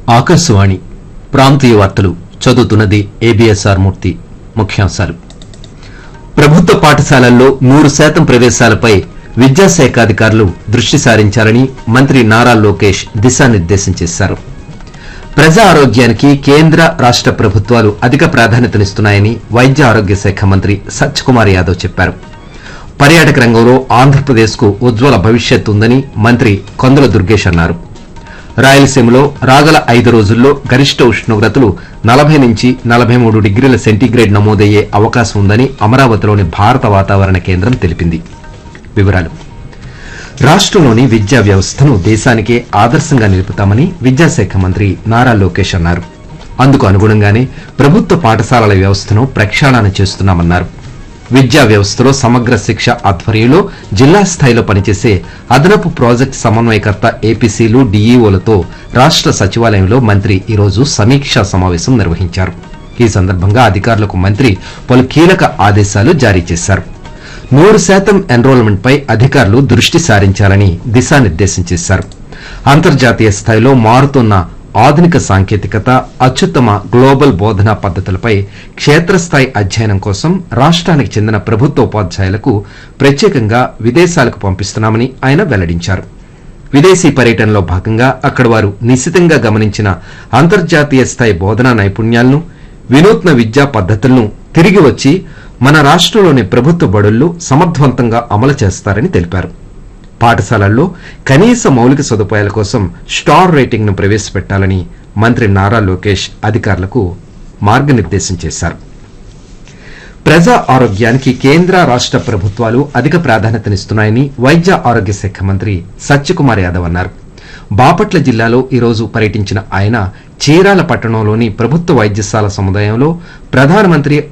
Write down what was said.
ఆకాశవాణి ప్రాంతీయ వార్తలు చదువుతున్నది ఏబిఎస్ఆర్ మూర్తి ముఖ్యాంశాలు ప్రభుత్వ పాఠశాలల్లో నూరు శాతం ప్రవేశాలపై విద్యాశాఖ అధికారులు దృష్టి సారించాలని మంత్రి నారా లోకేష్ దిశానిర్దేశం చేశారు ప్రజా ఆరోగ్యానికి కేంద్ర రాష్ట ప్రభుత్వాలు అధిక ప్రాధాన్యతనిస్తున్నాయని వైద్య ఆరోగ్య శాఖ మంత్రి సత్యకుమార్ యాదవ్ చెప్పారు పర్యాటక రంగంలో ఆంధ్రప్రదేశ్ కు ఉజ్వల భవిష్యత్ ఉందని మంత్రి కొందల దుర్గేష్ అన్నారు రాయలసీమలో రాగల ఐదు రోజుల్లో గరిష్ట ఉష్ణోగ్రతలు నలభై నుంచి నలభై మూడు డిగ్రీల సెంటీగ్రేడ్ నమోదయ్యే అవకాశం ఉందని అమరావతిలోని భారత వాతావరణ కేంద్రం తెలిపింది వివరాలు రాష్ట్రంలోని విద్యా వ్యవస్థను దేశానికే ఆదర్శంగా నిలుపుతామని విద్యాశాఖ మంత్రి నారా లోకేష్ అన్నారు అందుకు అనుగుణంగానే ప్రభుత్వ పాఠశాలల వ్యవస్థను ప్రక్షాళన చేస్తున్నామన్నారు విద్యా వ్యవస్థలో సమగ్ర శిక్ష ఆధ్వర్యంలో జిల్లా స్థాయిలో పనిచేసే అదనపు ప్రాజెక్ట్ సమన్వయకర్త ఏపీసీలు డీఈఓలతో రాష్ట్ర సచివాలయంలో మంత్రి ఈరోజు సమీక్షా సమావేశం నిర్వహించారు ఈ సందర్భంగా అధికారులకు మంత్రి పలు కీలక ఆదేశాలు జారీ చేశారు నూరు శాతం ఎన్రోల్మెంట్ పై అధికారులు దృష్టి సారించాలని దిశానిర్దేశం చేశారు అంతర్జాతీయ స్థాయిలో మారుతున్న ఆధునిక సాంకేతికత అత్యుత్తమ గ్లోబల్ బోధనా పద్దతులపై క్షేత్రస్థాయి అధ్యయనం కోసం రాష్ట్రానికి చెందిన ప్రభుత్వ ఉపాధ్యాయులకు ప్రత్యేకంగా విదేశాలకు పంపిస్తున్నామని ఆయన వెల్లడించారు విదేశీ పర్యటనలో భాగంగా అక్కడ వారు నిశితంగా గమనించిన అంతర్జాతీయ స్థాయి బోధనా నైపుణ్యాలను వినూత్న విద్యా పద్దతులను తిరిగి వచ్చి మన రాష్ట్రంలోని ప్రభుత్వ బడుల్లో సమర్థవంతంగా అమలు చేస్తారని తెలిపారు పాఠశాలల్లో కనీస మౌలిక సదుపాయాల కోసం స్టార్ రేటింగ్ ను ప్రవేశపెట్టాలని మంత్రి నారా లోకేష్ అధికారులకు మార్గనిర్దేశం చేశారు ప్రజా ఆరోగ్యానికి కేంద్ర రాష్ట ప్రభుత్వాలు అధిక ప్రాధాన్యతనిస్తున్నాయని వైద్య ఆరోగ్య శాఖ మంత్రి సత్యకుమార్ యాదవ్ అన్నారు బాపట్ల జిల్లాలో ఈరోజు పర్యటించిన ఆయన చీరాల పట్టణంలోని ప్రభుత్వ వైద్యశాల సముదాయంలో ప్రధానమంత్రి